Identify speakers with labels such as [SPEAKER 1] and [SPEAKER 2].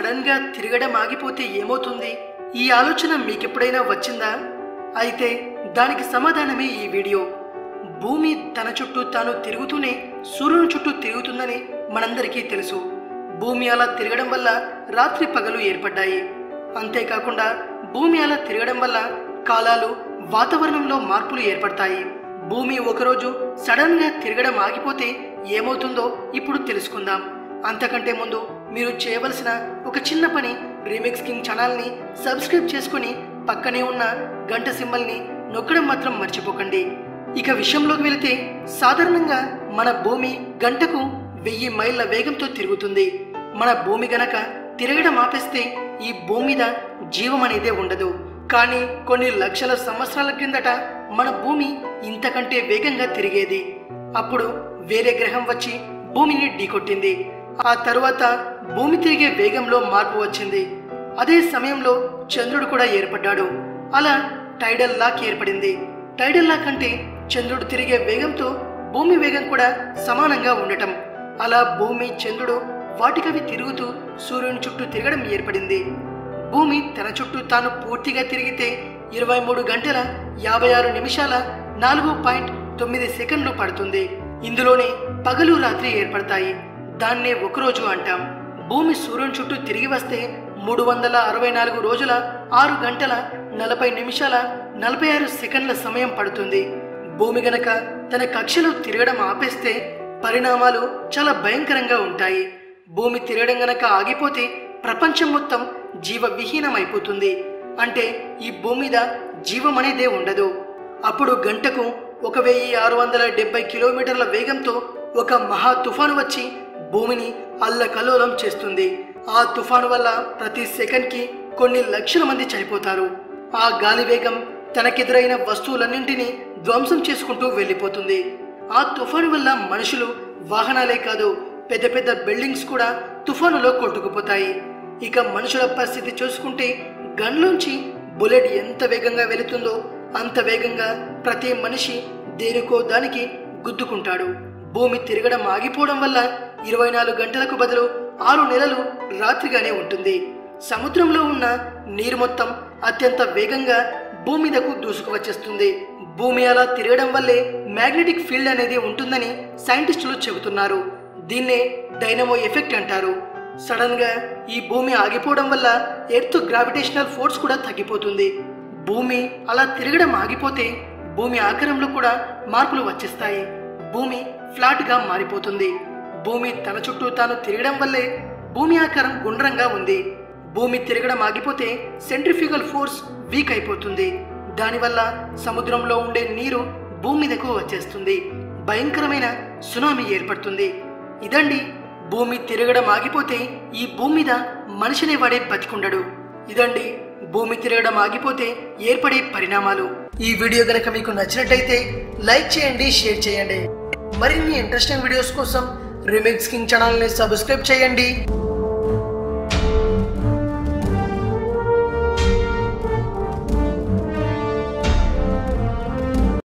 [SPEAKER 1] sudden గా తిరగడం ఆగిపోతే ఏమవుతుంది ఈ ఆలోచన మీకెప్పుడైనా వచ్చిందా అయితే దానికి సమాధానమే ఈ వీడియో భూమి తన చుట్టూ తాను తిరుగుతూనే సూర్యుని చుట్టూ తిరుగుతుందని మనందరికీ తెలుసు భూమి అలా తిరగడం వల్ల రాత్రి పగలు ఏర్పడ్డాయి అంతేకాకుండా భూమి అలా తిరగడం వల్ల కాలాలు వాతావరణంలో మార్పులు ఏర్పడతాయి భూమి ఒకరోజు సడన్ గా తిరగడం ఆగిపోతే ఏమవుతుందో ఇప్పుడు తెలుసుకుందాం అంతకంటే ముందు మీరు చేయవలసిన ఒక చిన్న పని రీమిక్స్ కింగ్ ఛానల్ని సబ్స్క్రైబ్ చేసుకుని పక్కనే ఉన్న గంట సింబల్ని నొక్కడం మాత్రం మర్చిపోకండి ఇక విషయంలోకి వెళితే సాధారణంగా మన భూమి గంటకు వెయ్యి మైళ్ళ వేగంతో తిరుగుతుంది మన భూమి గనక తిరగడం ఆపేస్తే ఈ భూమి మీద జీవం అనేదే ఉండదు కానీ కొన్ని లక్షల సంవత్సరాల క్రిందట మన భూమి ఇంతకంటే వేగంగా తిరిగేది అప్పుడు వేరే గ్రహం వచ్చి భూమిని ఢీకొట్టింది ఆ తరువాత భూమి తిరిగే వేగంలో మార్పు వచ్చింది అదే సమయంలో చంద్రుడు కూడా ఏర్పడ్డాడు అలా టైడల్ లాక్ ఏర్పడింది టైడల్ లాక్ అంటే చంద్రుడు తిరిగే వేగంతో భూమి వేగం కూడా సమానంగా ఉండటం అలా భూమి చంద్రుడు వాటికవి తిరుగుతూ సూర్యుని చుట్టూ తిరగడం ఏర్పడింది భూమి తన చుట్టూ తాను పూర్తిగా తిరిగితే ఇరవై మూడు గంటల యాభై ఆరు నిమిషాల నాలుగు పాయింట్ తొమ్మిది సెకండ్లు పడుతుంది ఇందులోనే పగలు రాత్రి ఏర్పడతాయి దాన్నే ఒకరోజు అంటాం భూమి సూర్యుని చుట్టూ తిరిగి వస్తే మూడు వందల అరవై నాలుగు రోజుల ఆరు గంటల నలభై నిమిషాల నలభై ఆరు సెకండ్ల సమయం పడుతుంది భూమి గనక తన కక్షలో తిరగడం ఆపేస్తే పరిణామాలు చాలా భయంకరంగా ఉంటాయి భూమి తిరగడం గనక ఆగిపోతే ప్రపంచం మొత్తం జీవ విహీనమైపోతుంది అంటే ఈ భూమి మీద జీవం అనేదే ఉండదు అప్పుడు గంటకు ఒక వెయ్యి ఆరు వందల డెబ్బై కిలోమీటర్ల వేగంతో ఒక మహా తుఫాను వచ్చి భూమిని అల్లకల్లోలం చేస్తుంది ఆ తుఫాను వల్ల ప్రతి సెకండ్కి కొన్ని లక్షల మంది చనిపోతారు ఆ గాలి వేగం తనకెదురైన వస్తువులన్నింటినీ ధ్వంసం చేసుకుంటూ వెళ్ళిపోతుంది ఆ తుఫాను వల్ల మనుషులు వాహనాలే కాదు పెద్ద పెద్ద బిల్డింగ్స్ కూడా తుఫానులో కొట్టుకుపోతాయి ఇక మనుషుల పరిస్థితి చూసుకుంటే గన్లోంచి బుల్లెట్ ఎంత వేగంగా వెళుతుందో అంత వేగంగా ప్రతి మనిషి దేనికో దానికి గుద్దుకుంటాడు భూమి తిరగడం ఆగిపోవడం వల్ల ఇరవై నాలుగు గంటలకు బదులు ఆరు నెలలు రాత్రిగానే ఉంటుంది సముద్రంలో ఉన్న నీరు మొత్తం అత్యంత వేగంగా భూమి మీదకు దూసుకు వచ్చేస్తుంది భూమి అలా తిరగడం వల్లే మ్యాగ్నెటిక్ ఫీల్డ్ అనేది ఉంటుందని సైంటిస్టులు చెబుతున్నారు దీన్నే డైనమో ఎఫెక్ట్ అంటారు సడన్ గా ఈ భూమి ఆగిపోవడం వల్ల ఎర్త్ గ్రావిటేషనల్ ఫోర్స్ కూడా తగ్గిపోతుంది భూమి అలా తిరగడం ఆగిపోతే భూమి ఆకారంలో కూడా మార్పులు వచ్చేస్తాయి భూమి ఫ్లాట్ గా మారిపోతుంది భూమి తన చుట్టూ తాను తిరగడం వల్లే భూమి ఆకారం గుండ్రంగా ఉంది భూమి తిరగడం ఆగిపోతే సెంట్రిఫ్యూగల్ ఫోర్స్ వీక్ అయిపోతుంది దానివల్ల సముద్రంలో ఉండే నీరు భూమి మీదకు వచ్చేస్తుంది భయంకరమైన సునామీ ఏర్పడుతుంది ఇదండి భూమి తిరగడం ఆగిపోతే ఈ భూమి మీద మనిషిని వాడే బతికుండడు ఇదండి భూమి తిరగడం ఆగిపోతే ఏర్పడే పరిణామాలు ఈ వీడియో గనక మీకు నచ్చినట్లయితే లైక్ చేయండి షేర్ చేయండి మరిన్ని ఇంట్రెస్టింగ్ వీడియోస్ కోసం రిమిక్స్ కింగ్ ఛానల్ని సబ్స్క్రైబ్ చేయండి